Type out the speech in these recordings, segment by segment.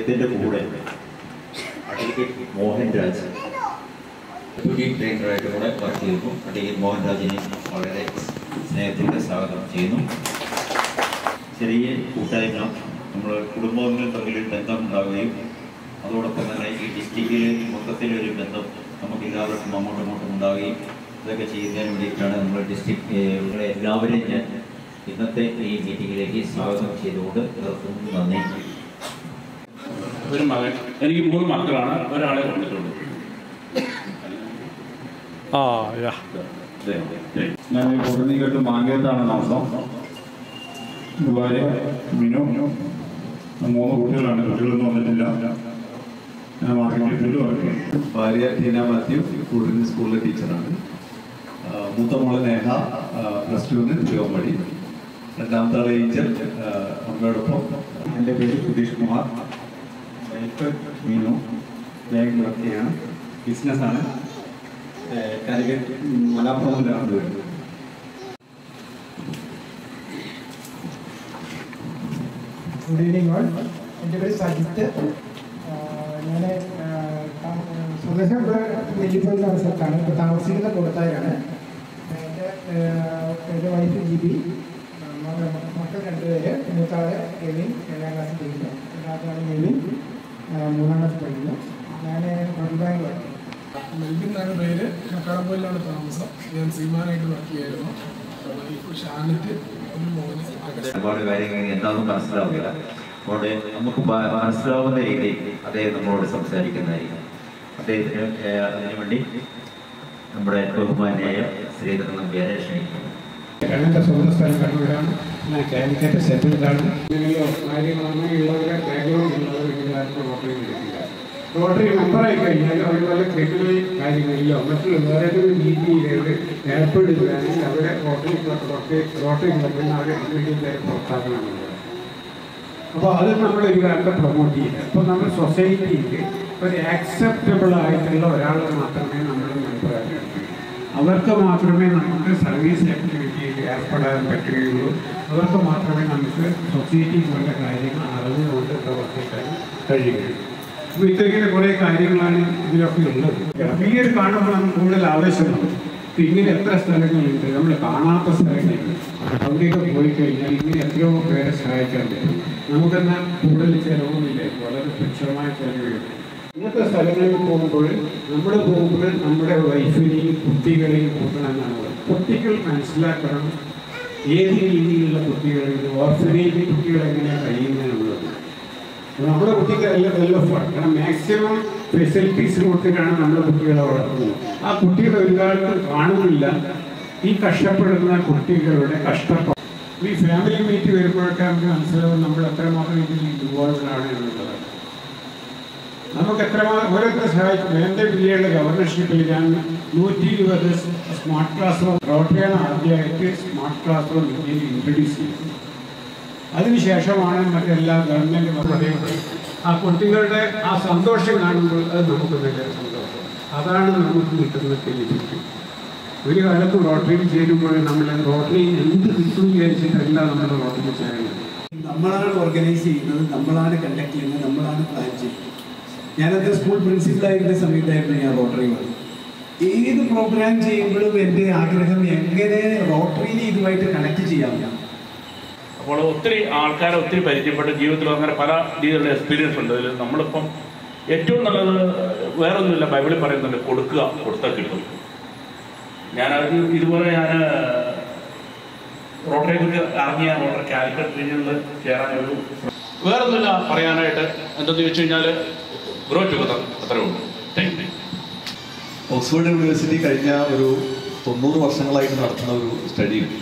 അദ്ദേഹത്തിൻ്റെ കൂടെ advocate Mohan Raj duty ട്രെയിനറായിട്ട് കൂടെ വർക്ക് ചെയ്യുന്നു അഡ്വക്കേറ്റ് മോഹൻ രാജിനെ വളരെ സ്നേഹത്തോടെ സ്വാഗതം ചെയ്യുന്നു ചെറിയ കൂട്ടായ്മ നമ്മൾ കുടുംബങ്ങൾ തമ്മിൽ ബന്ധം ഉണ്ടാവുകയും അതോടൊപ്പം തന്നെ ഈ ഡിസ്ട്രിക്റ്റിൽ മൊത്തത്തിലൊരു ബന്ധം നമുക്ക് എല്ലാവർക്കും അങ്ങോട്ടും ഇങ്ങോട്ടും ഉണ്ടാവുകയും ഇതൊക്കെ ചെയ്യുന്നതിന് വേണ്ടിയിട്ടാണ് നമ്മൾ ഡിസ്ട്രിക്ട് ഇവിടെ എല്ലാവരെയും ഞാൻ ഇന്നത്തെ ഈ മീറ്റിങ്ങിലേക്ക് സ്വാഗതം ചെയ്തുകൊണ്ട് എല്ലാവർക്കും നന്ദി ഒരു മകൻ എനിക്ക് മൂന്ന് മക്കളാണ് ഒരാളെ കൊണ്ടിട്ടുള്ളൂ ആ യാ ഞാൻ കൊടുന്നിക്കട്ട് മാങ്കേത്താണ് താമസം ഭാര്യ മിനു മൂന്ന് കുട്ടികളാണ് കുട്ടികളൊന്നും വന്നിട്ടില്ല ഞാൻ മാർക്കറ്റിൽ വർക്ക് ചെയ്യും ഭാര്യ ടീന മാത്യു കൂടുതൽ സ്കൂളിലെ ടീച്ചറാണ് ആ, മൂത്ത മോള് നേഹ പ്ലസ് ടുവിന് തിരുവമ്പടി രണ്ടാമത്തെ ആള് ഏഞ്ചൽ ആ, അമ്മയോടൊപ്പം എൻ്റെ പേര് Sudheesh Kumar wife Meenu bank work ചെയ്യാണ് ബിസിനസ്സാണ് കാലിക്കറ്റ് മലപ്പുറമിലാണ് വരുന്നത് ഗുഡ് ഈവനിങ് ഓൾ എൻ്റെ പേര് സജിത്ത് ഞാൻ സ്വദേശം ഇവിടെ നെല്ലിപ്പള്ളി എന്ന സ്ഥലത്താണ് ഇപ്പോൾ താമസിക്കുന്ന കൊടുത്തായാണ് എൻ്റെ എൻ്റെ വൈഫ് ജിബി മക്കൾ രണ്ടുപേര് മൂത്താള് കെവിൻ ഏഴാം ക്ലാസ്സിൽ പഠിക്കുന്നു രണ്ടാമത്താള് മെലിൻ മൂന്നാം ക്ലാസ്സിൽ പഠിക്കുന്നു ഞാൻ ഫണ്ട് ബാങ്ക് വർക്ക് മെൽബിൻ എന്നാണ് പേര് കക്കാടംപൊയിലാണ് താമസം ഞാൻ സീമാനായിട്ട് വർക്ക് ചെയ്യായിരുന്നു വൈഫ് ഷാനിറ്റ് ഒരു മോന് അകലെ ഒരുപാട് കാര്യങ്ങൾ എന്താണെന്ന് മനസ്സിലാവില്ല അതുകൊണ്ട് നമുക്ക് മ- മനസ്സിലാവുന്ന രീതിയിൽ അദ്ദേഹം നമ്മളോട് സംസാരിക്കുന്നതായിരിക്കും അദ്ദേഹത്തിന് ഏഹ്, അതിനുവേണ്ടി നമ്മുടെ ബഹുമാനായ ശ്രീധരൻ നമ്പ്യാരെ ക്ഷണിക്കുന്നു എൻ്റെ സ്വന്തം സ്ഥലം കണ്ണൂരാണ് ഞാൻ കാലിക്കറ്റ് സെറ്റിൽഡാണ് ഇങ്ങനെയോ കാര്യങ്ങൾ അങ്ങനെയുള്ളവരെ ബാക്ക്ഗ്രൗണ്ട് ഉള്ളവർ ഇങ്ങനെ ആർക്കും റോട്ടറി എടുക്കില്ല റോട്ടറി മെമ്പറായി കഴിഞ്ഞാൽ അവർ വല്ല ക്രിമിനൽ കാര്യങ്ങളിലോ മറ്റുള്ള വേറെ ഏതെങ്കിലും രീതിയിലേക്ക് ഏർപ്പെടുകയാണെങ്കിൽ അവരെ റോട്ടറി റോട്ടറി റോട്ടറി ക്ലബിൽ നിന്ന് അവരെ ഇമ്മീഡിയറ്റ് പുറത്താക്കണമെന്നുള്ളത് അപ്പോൾ അത് നമ്മൾ ഒരു കാലത്ത് പ്രൊമോട്ട് ചെയ്യില്ല അപ്പോൾ നമ്മൾ സൊസൈറ്റിയിൽ ഒരു ആക്സെപ്റ്റബിൾ ആയിട്ടുള്ള ഒരാളെ മാത്രമേ നമ്മൾ മെമ്പറാക്കി അവർക്ക് മാത്രമേ നമുക്ക് സർവീസ് ആക്ടിവിറ്റിയിൽ ഏർപ്പെടാൻ പറ്റുകയുള്ളൂ അവർക്ക് മാത്രമേ നമുക്ക് സൊസൈറ്റി പോലെ കാര്യങ്ങൾ അറിഞ്ഞുകൊണ്ട് പ്രവർത്തിക്കാൻ കഴിയുകയുള്ളൂ അപ്പോൾ ഇത്തരത്തിലെ കുറേ കാര്യങ്ങളാണ് ഇതിലൊക്കെ ഉള്ളത് ഈ ഒരു കാണുമ്പോൾ നമുക്ക് കൂടുതൽ ആവശ്യമാണ് ഇപ്പം ഇങ്ങനെ എത്ര സ്ഥലങ്ങളുണ്ട് നമ്മൾ കാണാത്ത സ്ഥലങ്ങളുണ്ട് അവിടെയൊക്കെ പോയി കഴിഞ്ഞാൽ ഇങ്ങനെ എത്രയോ പേരെ സഹായിക്കാൻ പറ്റും നമുക്കെന്നാൽ കൂടുതൽ ചിലവൊന്നുമില്ല വളരെ തുച്ഛമായ ചിലവുകൾ ഇങ്ങനത്തെ സ്ഥലങ്ങളിൽ പോകുമ്പോൾ നമ്മൾ പോകുമ്പോൾ നമ്മുടെ വൈഫിനെയും കുട്ടികളെയും കൂട്ടണമെന്നാണ് പറയുന്നത് കുട്ടികൾ മനസ്സിലാക്കണം ഏത് രീതിയിലുള്ള കുട്ടികളുണ്ട് ഓർഫനേജ് കുട്ടികൾ എങ്ങനെയാണ് കഴിയുന്നതെന്നുള്ളത് നമ്മുടെ കുട്ടിക്ക് എല്ലാം ഡെവലപ്പാണ് കാരണം മാക്സിമം ഫെസിലിറ്റീസ് കൊടുത്തിട്ടാണ് നമ്മുടെ കുട്ടികളെ വളർത്തുന്നത് ആ കുട്ടികളെ ഒരു കാലത്ത് കാണുന്നില്ല ഈ കഷ്ടപ്പെടുന്ന കുട്ടികളുടെ കഷ്ടപ്പാട് ഈ ഫാമിലി മീറ്റ് വരുമ്പോഴൊക്കെ നമുക്ക് മനസ്സിലാവും നമ്മൾ എത്രമാത്രം ഇതിൽ ഇൻവോൾവ് ആണ് എന്നുള്ളത് നമുക്ക് എത്രമാത്രം ഓരോരുത്തരെ സഹായിക്കും എൻ്റെ പിള്ളേരുടെ ഗവർണർഷിപ്പിൽ ഞാൻ നൂറ്റി ഇരുപത് സ്മാർട്ട് ക്ലാസ് റൂം റോട്ടറിയാണ് ആദ്യമായിട്ട് സ്മാർട്ട് ക്ലാസ് റൂം ഇന്ത്യയിൽ ഇൻട്രൊഡ്യൂസ് ചെയ്തത് അതിനുശേഷമാണ് മറ്റെല്ലാ ഗവൺമെൻറ് പറയുന്നത് ആ കുട്ടികളുടെ ആ സന്തോഷം കാണുമ്പോൾ അത് നമുക്ക് നല്ലൊരു സന്തോഷം അതാണ് നമുക്ക് കിട്ടുന്ന ബെനിഫിറ്റ് ഒരു കാലത്ത് റോട്ടറിയിൽ ചേരുമ്പോൾ നമ്മൾ റോട്ടറിയിൽ എന്ത് കിട്ടും വിചാരിച്ചിട്ടല്ല നമ്മൾ റോട്ടറിയിൽ ചേരുന്നത് നമ്മളാണ് ഓർഗനൈസ് ചെയ്യുന്നത് നമ്മളാണ് കണ്ടക്ട് ചെയ്യുന്നത് നമ്മളാണ് പ്ലാൻ ചെയ്യുന്നത് ഞാനത് സ്കൂൾ പ്രിൻസിപ്പളായിരുന്ന സമയത്തായിരുന്നു ഞാൻ റോട്ടറി വന്നത് ഏത് പ്രോഗ്രാം ചെയ്യുമ്പോഴും എൻ്റെ ആഗ്രഹം എങ്ങനെ റോട്ടറിയിൽ ഇതുമായിട്ട് കണക്ട് ചെയ്യാം അപ്പോൾ ഒത്തിരി ആൾക്കാരെ ഒത്തിരി പരിചയപ്പെട്ട് ജീവിതത്തിൽ അങ്ങനെ പല രീതിയിലുള്ള എക്സ്പീരിയൻസ് ഉണ്ട് ഇതിൽ നമ്മളിപ്പം ഏറ്റവും നല്ലത് വേറൊന്നുമില്ല ബൈബിളിൽ പറയുന്നുണ്ട് കൊടുക്കുക കൊടുത്താൽ കിട്ടും ഞാനത് ഇതുപോലെ ഞാൻ റോട്ടറിയെ കുറിച്ച് അറിഞ്ഞ റോട്ടറി കാലിക്കറ്റ് റീജിയനിൽ ചേരാൻ ഒരു വേറൊന്നുമില്ല പറയാനായിട്ട് എന്തെന്ന് ചോദിച്ചു കഴിഞ്ഞാൽ ഗ്രോ ടുഗദർ അത്രേ ഉള്ളൂ താങ്ക് യു ഓക്സ്ഫോർഡ് യൂണിവേഴ്സിറ്റി കഴിഞ്ഞ ഒരു തൊണ്ണൂറ് വർഷങ്ങളായിട്ട് നടത്തുന്ന ഒരു സ്റ്റഡിയുണ്ട്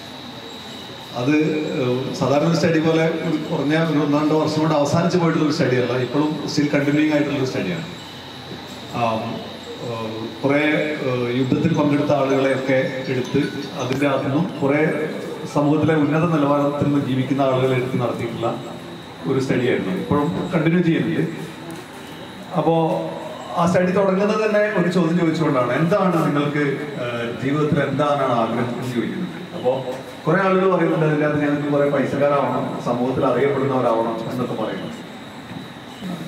അത് ഏഹ്, സാധാരണ ഒരു സ്റ്റഡി പോലെ ഒരു കുറഞ്ഞ ഒരു ഒന്ന് രണ്ട് വർഷം കൊണ്ട് അവസാനിച്ച് പോയിട്ടുള്ള ഒരു സ്റ്റഡിയല്ല ഇപ്പോഴും സ്റ്റിൽ കണ്ടിന്യൂയിങ് ആയിട്ടുള്ള ഒരു സ്റ്റഡിയാണ് കുറേ ഏഹ്, യുദ്ധത്തിൽ പങ്കെടുത്ത ആളുകളെയൊക്കെ എടുത്ത് അതിൻ്റെ അകത്തുനിന്നും കുറേ സമൂഹത്തിലെ ഉന്നത നിലവാരത്തിൽ നിന്ന് ജീവിക്കുന്ന ആളുകളെ എടുത്ത് നടത്തിയിട്ടുള്ള ഒരു സ്റ്റഡിയായിരുന്നു ഇപ്പോഴും കണ്ടിന്യൂ ചെയ്യുന്നുണ്ട് അപ്പോൾ ആ സ്റ്റഡി തുടങ്ങുന്നത് തന്നെ ഒരു ചോദ്യം ചോദിച്ചുകൊണ്ടാണ് എന്താണ് നിങ്ങൾക്ക് ഏഹ്, ജീവിതത്തിൽ എന്താണ് ആഗ്രഹം എന്ന് ചോദിക്കുന്നത് അപ്പോൾ കുറെ ആളുകൾ പറയുന്നുണ്ട് അതിനകത്ത് ഞങ്ങൾക്ക് കുറെ പൈസക്കാരാവണം സമൂഹത്തിൽ അറിയപ്പെടുന്നവരാവണം എന്നൊക്കെ പറയുന്നു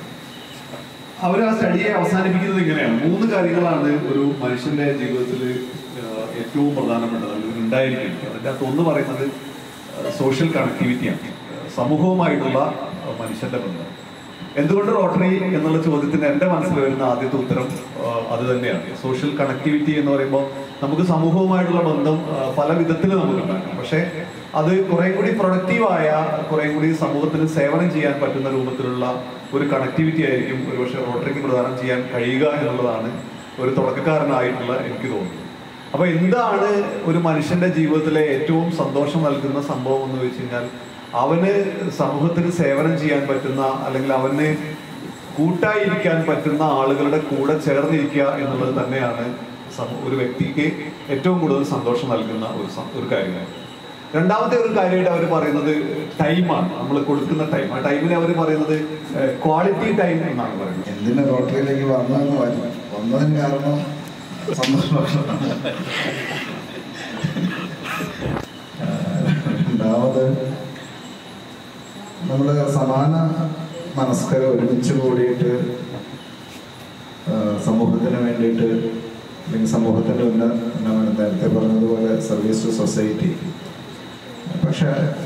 അവർ ആ സ്റ്റഡിയെ അവസാനിപ്പിക്കുന്നത് ഇങ്ങനെയാണ് മൂന്ന് കാര്യങ്ങളാണ് ഒരു മനുഷ്യന്റെ ജീവിതത്തിൽ ആഹ്, ഏറ്റവും പ്രധാനപ്പെട്ടത് അല്ലെങ്കിൽ ഉണ്ടായിരിക്കുന്നത് അതിൻ്റെ അകത്ത് ഒന്ന് പറയുന്നത് സോഷ്യൽ കണക്ടിവിറ്റിയാണ് സമൂഹവുമായിട്ടുള്ള ആഹ്, മനുഷ്യന്റെ ബന്ധം എന്തുകൊണ്ട് റോട്ടറി എന്നുള്ള ചോദ്യത്തിന് എൻ്റെ മനസ്സിൽ വരുന്ന ആദ്യത്തെ ഉത്തരം ആഹ്, അത് തന്നെയാണ് സോഷ്യൽ കണക്ടിവിറ്റി എന്ന് പറയുമ്പോൾ നമുക്ക് സമൂഹവുമായിട്ടുള്ള ബന്ധം ആഹ്, പല വിധത്തിൽ നമുക്ക് ഉണ്ടാക്കാം പക്ഷേ അത് കുറെ കൂടി പ്രൊഡക്റ്റീവായ കുറെ കൂടി സമൂഹത്തിന് സേവനം ചെയ്യാൻ പറ്റുന്ന രൂപത്തിലുള്ള ഒരു കണക്ടിവിറ്റി ആയിരിക്കും ഒരുപക്ഷെ റോട്ടറിക്ക് പ്രദാനം ചെയ്യാൻ കഴിയുക എന്നുള്ളതാണ് ഒരു തുടക്കക്കാരനായിട്ടുള്ള എനിക്ക് തോന്നുന്നത് അപ്പൊ എന്താണ് ഒരു മനുഷ്യന്റെ ജീവിതത്തിലെ ഏറ്റവും സന്തോഷം നൽകുന്ന സംഭവം എന്ന് വെച്ച് കഴിഞ്ഞാൽ അവന് സമൂഹത്തിന് സേവനം ചെയ്യാൻ പറ്റുന്ന അല്ലെങ്കിൽ അവന് കൂട്ടായിരിക്കാൻ പറ്റുന്ന ആളുകളുടെ കൂടെ ചേർന്നിരിക്കുക എന്നുള്ളത് തന്നെയാണ് സമൂ- ഒരു വ്യക്തിക്ക് ഏറ്റവും കൂടുതൽ സന്തോഷം നൽകുന്ന ഒരു സം- ഒരു കാര്യമാണ് രണ്ടാമത്തെ ഒരു കാര്യമായിട്ട് അവർ പറയുന്നത് ടൈമാണ് നമ്മൾ കൊടുക്കുന്ന ടൈം ആ ടൈമിനെ അവർ പറയുന്നത് ക്വാളിറ്റി ടൈം എന്നാണ് പറയുന്നത് എന്തിന് റോട്ടറിയിലേക്ക് വന്നതെന്ന് പറഞ്ഞു വന്നതിന് കാരണം സന്തോഷമാണ് രണ്ടാമത് നമ്മൾ സമാന മനസ്കർ ഒരുമിച്ച് കൂടിയിട്ട് ആ, സമൂഹത്തിന് വേണ്ടിയിട്ട് അല്ലെങ്കിൽ സമൂഹത്തിൻ്റെ ഉന്ന ഉന്നമനം നേരത്തെ പറഞ്ഞതുപോലെ സർവീസ് ടു സൊസൈറ്റി പക്ഷേ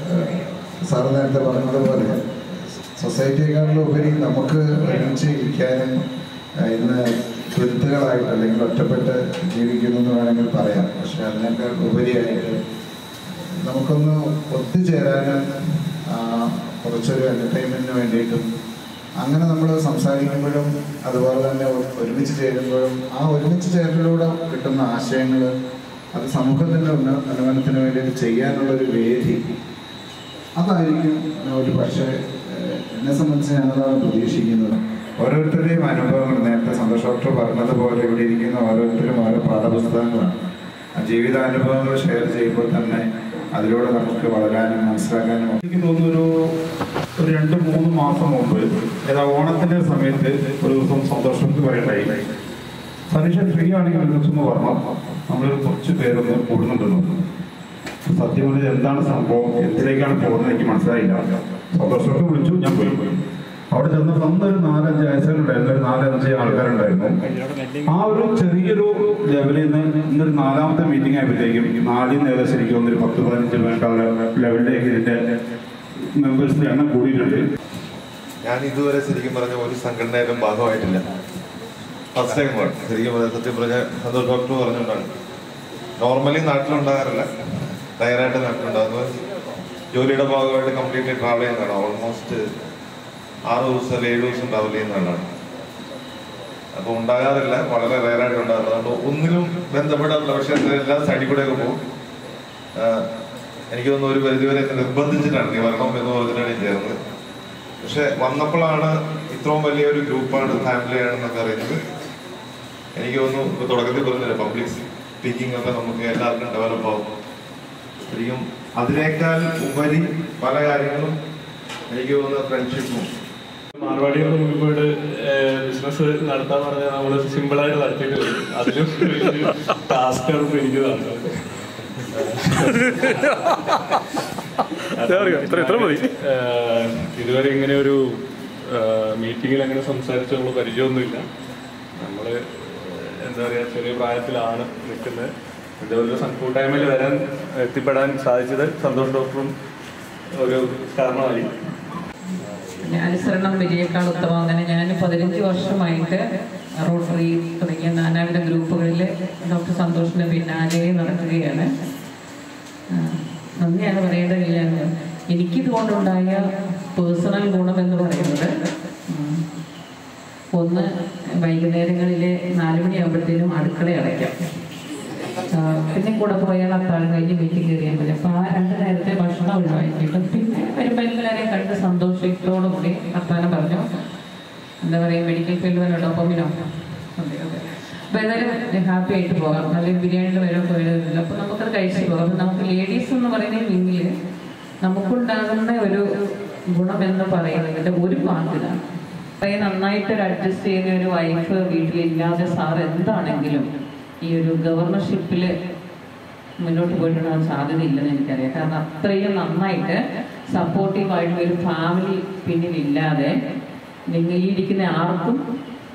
സാറ് നേരത്തെ പറഞ്ഞതുപോലെ സൊസൈറ്റിയെക്കാളും ഉപരി നമുക്ക് ഒരുമിച്ച് ഇരിക്കാനും ആ, ഇന്ന് തുരുത്തുകളായിട്ട് അല്ലെങ്കിൽ ഒറ്റപ്പെട്ട് ജീവിക്കുന്നു എന്ന് വേണമെങ്കിൽ പറയാം പക്ഷെ അതിനേക്കാൾ ഉപരിയായിട്ട് നമുക്കൊന്ന് ഒത്തുചേരാനും ആ, കുറച്ചൊരു എൻ്റർടൈൻമെൻറ്റിന് വേണ്ടിയിട്ടും അങ്ങനെ നമ്മൾ സംസാരിക്കുമ്പോഴും അതുപോലെ തന്നെ ഒ- ഒരുമിച്ച് ചേരുമ്പോഴും ആ ഒരുമിച്ച് ചേരലിലൂടെ കിട്ടുന്ന ആശയങ്ങൾ അത് സമൂഹത്തിൻ്റെ ഉന്ന ഉന്നമനത്തിന് വേണ്ടിയിട്ട് ചെയ്യാനുള്ളൊരു വേദി അതായിരിക്കും ഒരു പക്ഷേ ഏഹ്, എന്നെ സംബന്ധിച്ച് ഞാനതാണ് പ്രതീക്ഷിക്കുന്നത് ഓരോരുത്തരുടെയും അനുഭവങ്ങൾ നേരത്തെ സന്തോഷ് ഡോക്ടർ പറഞ്ഞതുപോലെ ഇവിടെ ഇരിക്കുന്ന ഓരോരുത്തരും ഓരോ പാഠപുസ്തകങ്ങളാണ് ആ ജീവിതാനുഭവങ്ങൾ ഷെയർ ചെയ്യുമ്പോൾ തന്നെ അതിലൂടെ നമുക്ക് വളരാനും മനസ്സിലാക്കാനും എനിക്ക് തോന്നുന്നു ഒരു ഒരു രണ്ട് മൂന്ന് മാസം മുമ്പ് ഏതാ ഓണത്തിന്റെ സമയത്ത് ഒരു ദിവസം സന്തോഷത്തിൽ പറയണ്ടായി സതീഷ ഫ്രീ ആണെങ്കിൽ ഒരു ദിവസം ഒന്ന് പറഞ്ഞു നമ്മളൊരു കുറച്ച് പേരൊന്ന് കൂടുന്നുണ്ടെന്ന് പറഞ്ഞു. സത്യം പറഞ്ഞാൽ എന്താണ് സംഭവം എന്തിലേക്കാണ് പോകുന്നത് എനിക്ക് മനസ്സിലായില്ല സന്തോഷമൊക്കെ വിളിച്ചു ഞാൻ പോയി അവിടെ ചെന്നപ്പോൾ അന്നൊരു നാലഞ്ച് വയസ്സുകളുണ്ടായിരുന്നു ഒരു നാലഞ്ച് ആൾക്കാരുണ്ടായിരുന്നു ആ ഒരു ചെറിയൊരു ലെവലിൽ നിന്ന് ഇന്നൊരു നാലാമത്തെ മീറ്റിംഗ് ആയപ്പോഴത്തേക്കും നാലിൽ നിന്ന് ഏകദേശം എനിക്ക് തോന്നുന്നു ഒരു പത്ത് പതിനഞ്ച് പേർക്കുള്ള ലെവലിലേക്ക് ഇതിന്റെ മെമ്പേഴ്സിന്റെ എണ്ണം കൂടിയിട്ടുണ്ട് ഞാൻ ഇതുവരെ ശരിക്കും പറഞ്ഞ ഒരു സംഘടനയിലും ഭാഗമായിട്ടില്ല ഫസ്റ്റ് ടൈം ആണ് ശരിക്കും പറഞ്ഞ സത്യം പറഞ്ഞ സന്തോഷ് ഡോക്ടർ പറഞ്ഞുകൊണ്ടാണ് നോർമലി നാട്ടിലുണ്ടാകാറില്ല ഡയറായിട്ട് നാട്ടിലുണ്ടാകുന്നത് ജോലിയുടെ ഭാഗമായിട്ട് കംപ്ലീറ്റ്ലി ട്രാവൽ ചെയ്യുന്നതാണ് ഓൾമോസ്റ്റ് ആറ് ദിവസം അല്ലെങ്കിൽ ഏഴ് ദിവസം ട്രാവൽ ചെയ്യുന്ന ആളാണ് അപ്പോൾ ഉണ്ടാകാറില്ല വളരെ റയറായിട്ട് ഉണ്ടാകാറില്ല അതുകൊണ്ട് ഒന്നിലും ബന്ധപ്പെടാറില്ല പക്ഷെ എല്ലാ സൈഡിൽ കൂടെയൊക്കെ പോകും ആഹ് എനിക്ക് തോന്നുന്നു ഒരു പരിധിവരെ എന്നെ നിർബന്ധിച്ചിട്ടാണ് നീ വരണം എന്ന് പറഞ്ഞിട്ടാണ് ഞാൻ ചേർന്നത് പക്ഷെ വന്നപ്പോഴാണ് ഇത്രയും വലിയൊരു ഗ്രൂപ്പാണ് ഫാമിലി ആണെന്നൊക്കെ അറിയുന്നത് എനിക്ക് തോന്നുന്നു ഇപ്പൊ തുടക്കത്തിൽ പറഞ്ഞില്ല പബ്ലിക് സ്പീക്കിംഗ് ഒക്കെ നമുക്ക് എല്ലാവർക്കും ഡെവലപ്പ് ആവും ശരിക്കും അതിനേക്കാൾ ഉപരി പല കാര്യങ്ങളും എനിക്ക് തോന്നുന്ന ഫ്രണ്ട്ഷിപ്പും മാർവാടികളുടെ മുമ്പിൽ പോയിട്ട് ബിസിനസ് നടത്താൻ പറഞ്ഞാൽ നമ്മൾ സിമ്പിളായിട്ട് നടത്തിയിട്ട് വരും അതിലും ടാസ്ക് ആണ് എനിക്ക് തന്നത് ഏഹ് ഇതുവരെ ഇങ്ങനെ ഒരു മീറ്റിങ്ങിൽ അങ്ങനെ സംസാരിച്ച് നമ്മൾ പരിചയമൊന്നുമില്ല നമ്മൾ എന്താ പറയുക ചെറിയ പ്രായത്തിലാണ് നിൽക്കുന്നത് ഇതുപോലെ സം- കൂട്ടായ്മയിൽ വരാൻ എത്തിപ്പെടാൻ സാധിച്ചത് സന്തോഷ് ഡോക്ടറും ഒരു കാരണമായി പിന്നെ അനുസരണം വിജയേക്കാൾ ഉത്തമം അങ്ങനെ ഞാൻ പതിനഞ്ച് വർഷമായിട്ട് റോട്ടറി തുടങ്ങിയ നാനാവിധ ഗ്രൂപ്പുകളിൽ ഡോക്ടർ സന്തോഷിന്റെ പിന്നാലെ നടക്കുകയാണ് ആ, നന്ദിയാണ് പറയേണ്ടതില്ല എനിക്കിതുകൊണ്ടുണ്ടായ പേഴ്സണൽ ഗുണം എന്ന് പറയുന്നത് ഉം, ഒന്ന് വൈകുന്നേരങ്ങളിലെ നാല് മണിയാകുമ്പോഴത്തേനും അടുക്കള അടയ്ക്കാം ആ, പിന്നെ കൂടെ പോയാൽ അത്താഴം കഴിഞ്ഞ് വീട്ടിൽ കയറിയാൽ മതി അപ്പോൾ ആ രണ്ട് നേരത്തെ ഭക്ഷണം ഒഴിവാക്കിയിട്ട് പിന്നെ വരുമ്പോൾ എല്ലാവരെയും കണ്ട് സന്തോഷത്തോടു കൂടി വർത്തമാനം പറഞ്ഞു എന്താ പറയുക മെഡിക്കൽ ഫീൽഡ് വല്ല ഡോപ്പമിനോ അതെ അതെ അപ്പോൾ എന്തായാലും ഹാപ്പി ആയിട്ട് പോകാം അല്ലെങ്കിൽ ബിരിയാണിയുടെ വരെ പോയതില്ല അപ്പോൾ നമുക്കത് കഴിച്ച് പോകാം അപ്പോൾ നമുക്ക് ലേഡീസ് എന്ന് പറയുന്ന വിങ്ങിൽ നമുക്കുണ്ടാകുന്ന ഒരു ഗുണം എന്ന് പറയുന്നത് ഒരു പാട്ടിലാണ് അത്രയും നന്നായിട്ട് ഒരു അഡ്ജസ്റ്റ് ചെയ്യുന്ന ഒരു വൈഫ് വീട്ടിലില്ലാതെ സാർ എന്താണെങ്കിലും ഈ ഒരു ഗവർണർഷിപ്പിൽ മുന്നോട്ട് പോയിട്ടുണ്ടാകാൻ സാധ്യതയില്ലെന്ന് എനിക്കറിയാം കാരണം അത്രയും നന്നായിട്ട് സപ്പോർട്ടീവ് ആയിട്ടുള്ള ഒരു ഫാമിലി പിന്നിലില്ലാതെ നിങ്ങൾ ഈ ഇരിക്കുന്ന ആർക്കും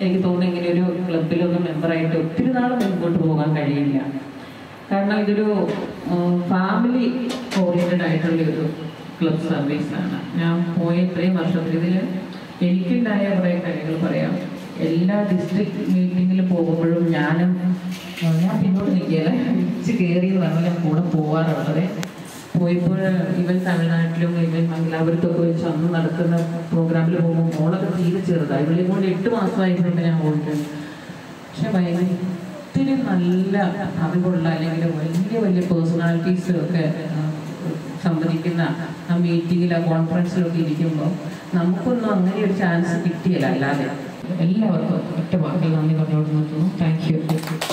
എനിക്ക് തോന്നുന്നു ഇങ്ങനെ ഒരു ക്ലബിലൊന്നും മെമ്പറായിട്ട് ഒത്തിരി നാൾ മുൻപോട്ട് പോകാൻ കഴിയില്ല കാരണം ഇതൊരു ഫാമിലി ഓറിയൻറ്റഡ് ആയിട്ടുള്ള ഒരു ക്ലബ് സർവീസാണ് ഞാൻ പോയ ഇത്രയും വർഷത്തിൽ ഇതിൽ എനിക്കുണ്ടായ കുറേ കാര്യങ്ങൾ പറയാം എല്ലാ ഡിസ്ട്രിക്ട് മീറ്റിങ്ങിൽ പോകുമ്പോഴും ഞാനും ആ, ഞാൻ പിന്നോട്ട് നിൽക്കുകയല്ല ഇച്ച് കയറി എന്ന് പറഞ്ഞാൽ ഞാൻ കൂടെ പോകാറുള്ളത് പോയപ്പോൾ ഇവൻ തമിഴ്നാട്ടിലും ഇവൻ മംഗലാപുരത്തൊക്കെ വെച്ച് അന്ന് നടക്കുന്ന പ്രോഗ്രാമിൽ പോകുമ്പോൾ മോളൊക്കെ തീരെ ചെറുതാണ് ഇവളെ കൊണ്ട് എട്ട് മാസമായപ്പോഴൊക്കെ ഞാൻ പോയിട്ടുണ്ട് പക്ഷെ ഭയങ്കര ഒത്തിരി നല്ല അറിവുള്ള അല്ലെങ്കിൽ വലിയ വലിയ പേഴ്സണാലിറ്റീസ് ഒക്കെ ആ, സംവദിക്കുന്ന ആ മീറ്റിങ്ങിൽ ആ കോൺഫറൻസിലൊക്കെ ഇരിക്കുമ്പോൾ നമുക്കൊന്നും അങ്ങനെ ഒരു ചാൻസ് കിട്ടിയില്ല അല്ലാതെ എല്ലാവർക്കും ഒറ്റ വാക്കിൽ നന്ദി പറഞ്ഞുകൊണ്ട് നിർത്തുന്നു താങ്ക് യു